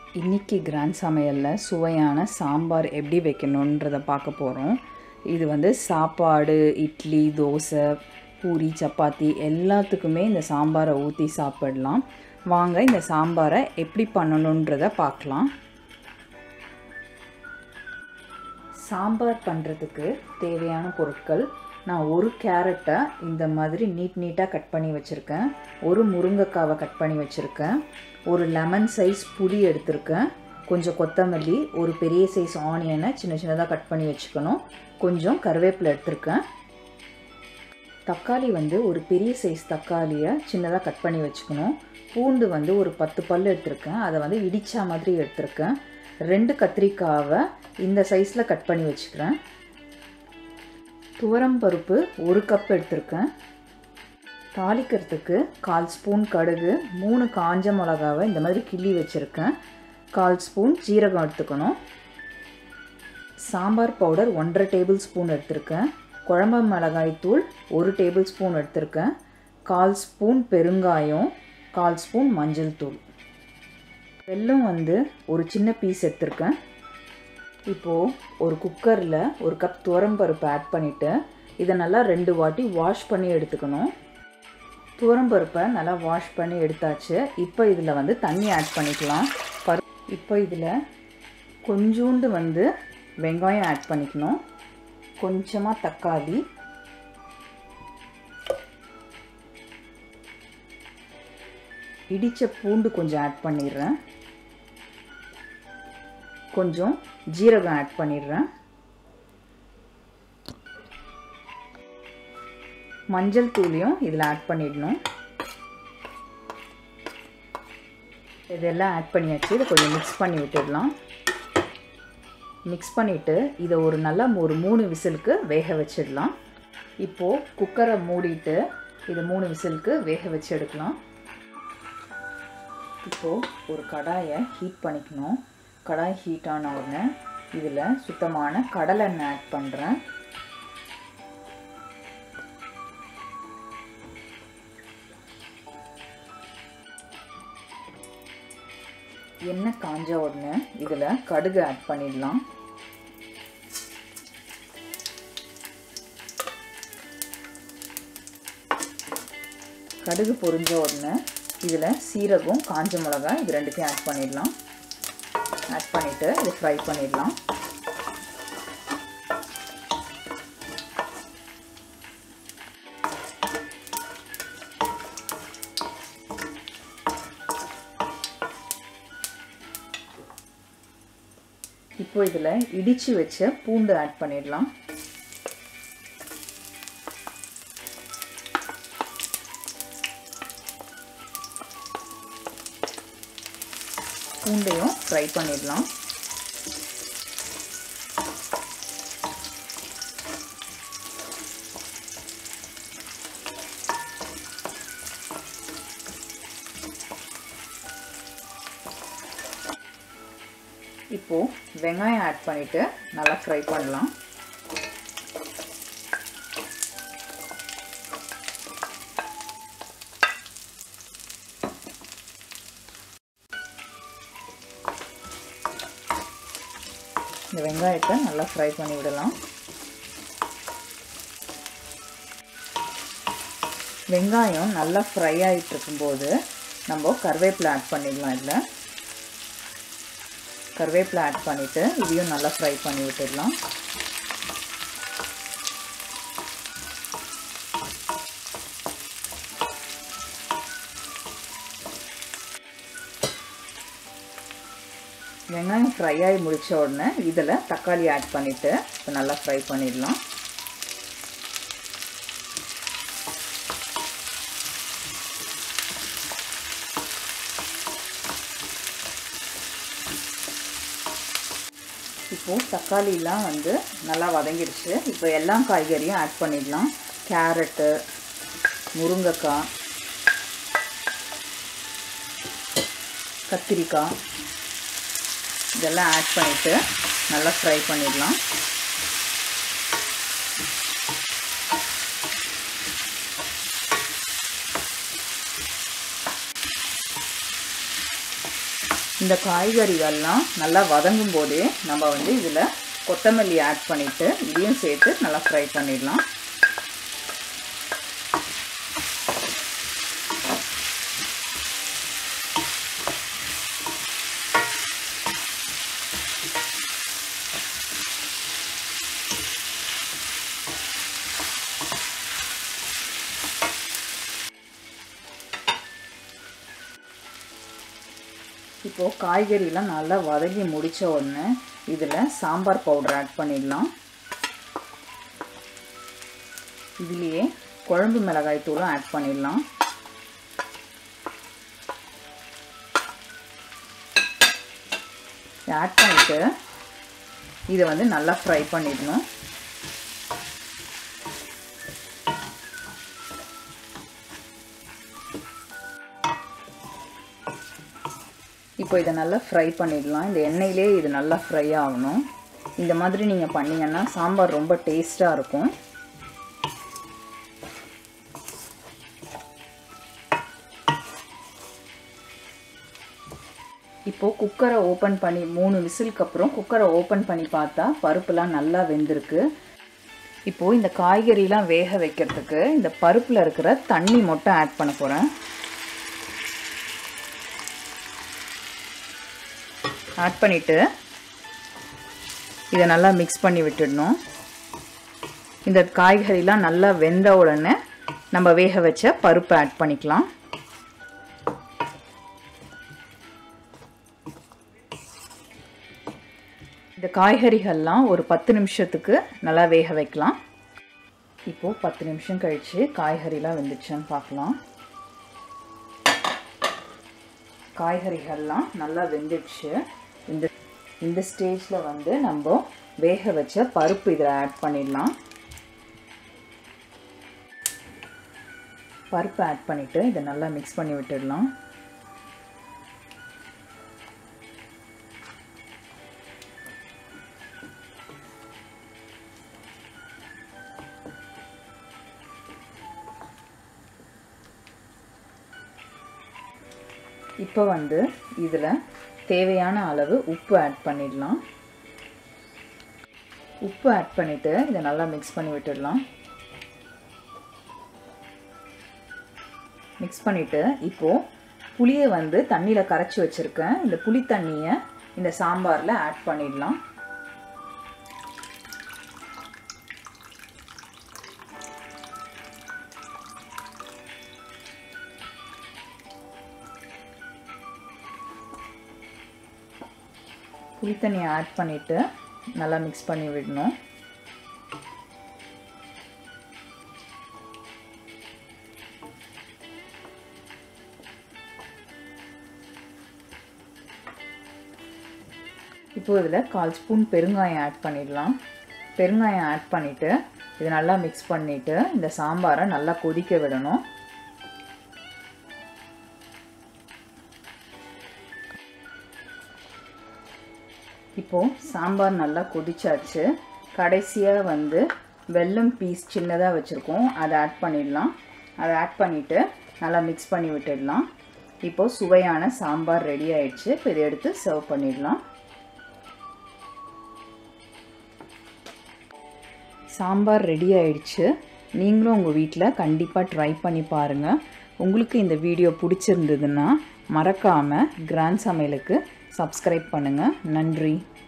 இன்றைக்கி கிராண்ட் சமையலில் சுவையான சாம்பார் எப்படி வைக்கணுன்றதை பார்க்க போகிறோம் இது வந்து சாப்பாடு இட்லி தோசை பூரி சப்பாத்தி எல்லாத்துக்குமே இந்த சாம்பாரை ஊற்றி சாப்பிடலாம் வாங்க இந்த சாம்பாரை எப்படி பண்ணணுன்றதை பார்க்கலாம் சாம்பார் பண்ணுறதுக்கு தேவையான பொருட்கள் நான் ஒரு கேரட்டை இந்த மாதிரி நீட் நீட்டாக கட் பண்ணி வச்சுருக்கேன் ஒரு முருங்கைக்காவை கட் பண்ணி வச்சுருக்கேன் ஒரு லெமன் சைஸ் புளி எடுத்திருக்கேன் கொஞ்சம் கொத்தமல்லி ஒரு பெரிய சைஸ் ஆனியனை சின்ன சின்னதாக கட் பண்ணி வச்சுக்கணும் கொஞ்சம் கருவேப்பிலை எடுத்திருக்கேன் தக்காளி வந்து ஒரு பெரிய சைஸ் தக்காளியை சின்னதாக கட் பண்ணி வச்சுக்கணும் பூண்டு வந்து ஒரு பத்து பல் எடுத்திருக்கேன் அதை வந்து இடித்தா மாதிரி எடுத்திருக்கேன் ரெண்டு கத்திரிக்காவை இந்த சைஸில் கட் பண்ணி வச்சுக்கிறேன் துவரம்பருப்பு ஒரு கப் எடுத்திருக்கேன் தாளிக்கிறதுக்கு கால் ஸ்பூன் கடுகு மூணு காஞ்ச மிளகாவை இந்த மாதிரி கிள்ளி வச்சுருக்கேன் கால் ஸ்பூன் ஜீரகம் எடுத்துக்கணும் சாம்பார் பவுடர் ஒன்றரை டேபிள் ஸ்பூன் எடுத்திருக்கேன் குழம்பு மிளகாய் தூள் ஒரு டேபிள் ஸ்பூன் எடுத்திருக்கேன் கால் ஸ்பூன் பெருங்காயம் கால் ஸ்பூன் மஞ்சள் தூள் வெல்லம் வந்து ஒரு சின்ன பீஸ் எடுத்திருக்கேன் இப்போது ஒரு குக்கரில் ஒரு கப் துவரம்பருப்பு ஆட் பண்ணிவிட்டு இதை நல்லா ரெண்டு வாட்டி வாஷ் பண்ணி எடுத்துக்கணும் துவரம்பருப்பை நல்லா வாஷ் பண்ணி எடுத்தாச்சு இப்போ இதில் வந்து தண்ணி ஆட் பண்ணிக்கலாம் பரு இப்போ இதில் கொஞ்சோண்டு வந்து வெங்காயம் ஆட் பண்ணிக்கணும் கொஞ்சமாக தக்காளி இடித்த பூண்டு கொஞ்சம் ஆட் பண்ணிடுறேன் கொஞ்சம் ஜீரகம் ஆட் பண்ணிடுறேன் மஞ்சள் தூளையும் இதில் ஆட் பண்ணிடணும் இதெல்லாம் ஆட் பண்ணியாச்சு இதை கொஞ்சம் மிக்ஸ் பண்ணி விட்டுடலாம் மிக்ஸ் பண்ணிவிட்டு இதை ஒரு நல்லா ஒரு மூணு விசிலுக்கு வேக வச்சிடலாம் இப்போது குக்கரை மூடிட்டு இதை மூணு விசிலுக்கு வேக வச்சு எடுக்கலாம் இப்போது ஒரு கடாயை ஹீட் பண்ணிக்கணும் கடாய் ஹீட் ஆன உடனே இதில் சுத்தமான கடலெண்ணெய் ஆட் பண்ணுறேன் எண்ணெய் காஞ்ச உடனே இதில் கடுகு ஆட் பண்ணிடலாம் கடுகு பொரிஞ்ச உடனே இதில் சீரகம் காஞ்ச மிளகாய் இது ரெண்டுத்தையும் ஆட் பண்ணிடலாம் ஆட் பண்ணிவிட்டு இதை ஃப்ரை பண்ணிடலாம் இப்போ இதில் இடித்து வச்ச பூண்டு ஆட் பண்ணிடலாம் பூண்டையும் ஃப்ரை பண்ணிடலாம் இப்போது வெங்காயம் ஆட் பண்ணிவிட்டு நல்லா ஃப்ரை பண்ணலாம் இந்த வெங்காயத்தை நல்லா ஃப்ரை பண்ணி விடலாம் வெங்காயம் நல்லா ஃப்ரை ஆகிட்டு இருக்கும்போது நம்ம கருவேப்பிலை ஆட் பண்ணிடலாம் இதில் கருவேப்பிலை ஆட் பண்ணிவிட்டு இதையும் நல்லா ஃப்ரை பண்ணி விட்டுடலாம் வெங்காயம் ஃப்ரை ஆகி முடித்த உடனே இதில் தக்காளி ஆட் பண்ணிவிட்டு இப்போ நல்லா ஃப்ரை பண்ணிடலாம் இப்போது தக்காளிலாம் வந்து நல்லா வதங்கிடுச்சு இப்போ எல்லா காய்கறியும் ஆட் பண்ணிடலாம் கேரட்டு முருங்கைக்காய் கத்திரிக்காய் இதெல்லாம் ஆட் பண்ணிவிட்டு நல்லா ஃப்ரை பண்ணிடலாம் இந்த காய்கறிகள்லாம் நல்லா வதங்கும் போதே நம்ம வந்து இதில் கொத்தமல்லி ஆட் பண்ணிவிட்டு இதையும் சேர்த்து நல்லா ஃப்ரை பண்ணிடலாம் இப்போது காய்கறிலாம் நல்லா வதங்கி முடித்த உடனே இதில் சாம்பார் பவுடர் ஆட் பண்ணிடலாம் இதுலேயே குழம்பு மிளகாய் தூளும் ஆட் பண்ணிடலாம் ஆட் பண்ணிவிட்டு இதை வந்து நல்லா ஃப்ரை பண்ணிடணும் இப்போ இதை நல்லா ஃப்ரை பண்ணிடலாம் இந்த எண்ணெயிலே இது நல்லா ஃப்ரை ஆகணும் இந்த மாதிரி நீங்கள் பண்ணிங்கன்னா சாம்பார் ரொம்ப டேஸ்ட்டாக இருக்கும் இப்போது குக்கரை ஓப்பன் பண்ணி மூணு விசிலுக்கு அப்புறம் குக்கரை ஓப்பன் பண்ணி பார்த்தா பருப்புலாம் நல்லா வெந்திருக்கு இப்போது இந்த காய்கறிலாம் வேக வைக்கிறதுக்கு இந்த பருப்பில் இருக்கிற தண்ணி மட்டும் ஆட் பண்ண போகிறேன் ஆட் பண்ணிவிட்டு இதை நல்லா மிக்ஸ் பண்ணி விட்டுடணும் இந்த காய்கறிலாம் நல்லா வெந்த உடனே நம்ம வேக வச்ச பருப்பை ஆட் பண்ணிக்கலாம் இந்த காய்கறிகள்லாம் ஒரு பத்து நிமிஷத்துக்கு நல்லா வேக வைக்கலாம் இப்போது பத்து நிமிஷம் கழித்து காய்கறிலாம் வெந்துச்சான்னு பார்க்கலாம் காய்கறிகள்லாம் நல்லா வெந்துடுச்சு இந்த இந்த ஸ்டேஜில் வந்து நம்ம வேக வச்ச பருப்பு இதில் ஆட் பண்ணிடலாம் பருப்பு ஆட் பண்ணிவிட்டு இதை நல்லா மிக்ஸ் பண்ணி விட்டுடலாம் இப்போ வந்து இதில் தேவையான அளவு உப்பு ஆட் பண்ணிடலாம் உப்பு ஆட் பண்ணிவிட்டு இதை நல்லா மிக்ஸ் பண்ணி விட்டுடலாம் மிக்ஸ் பண்ணிவிட்டு இப்போது புளியை வந்து தண்ணியில் கரைச்சி வச்சுருக்கேன் இந்த புளி தண்ணியை இந்த சாம்பாரில் ஆட் பண்ணிடலாம் புளி தண்ணியை ஆட் பண்ணிவிட்டு நல்லா மிக்ஸ் பண்ணி விடணும் இப்போ இதில் கால் ஸ்பூன் பெருங்காயம் ஆட் பண்ணிடலாம் பெருங்காயம் ஆட் பண்ணிவிட்டு இது நல்லா மிக்ஸ் பண்ணிவிட்டு இந்த சாம்பாரை நல்லா கொதிக்க விடணும் இப்போது சாம்பார் நல்லா கொதிச்சாச்சு கடைசியாக வந்து வெல்லம் பீஸ் சின்னதாக வச்சுருக்கோம் அதை ஆட் பண்ணிடலாம் அதை ஆட் பண்ணிவிட்டு நல்லா மிக்ஸ் பண்ணி விட்டுடலாம் இப்போது சுவையான சாம்பார் ரெடி ஆயிடுச்சு இப்போ இதை எடுத்து சர்வ் பண்ணிடலாம் சாம்பார் ரெடி ஆயிடுச்சு நீங்களும் உங்கள் வீட்டில் கண்டிப்பாக ட்ரை பண்ணி பாருங்கள் உங்களுக்கு இந்த வீடியோ பிடிச்சிருந்ததுன்னா மறக்காமல் கிராண்ட் சமையலுக்கு சப்ஸ்கிரைப் பண்ணுங்கள் நன்றி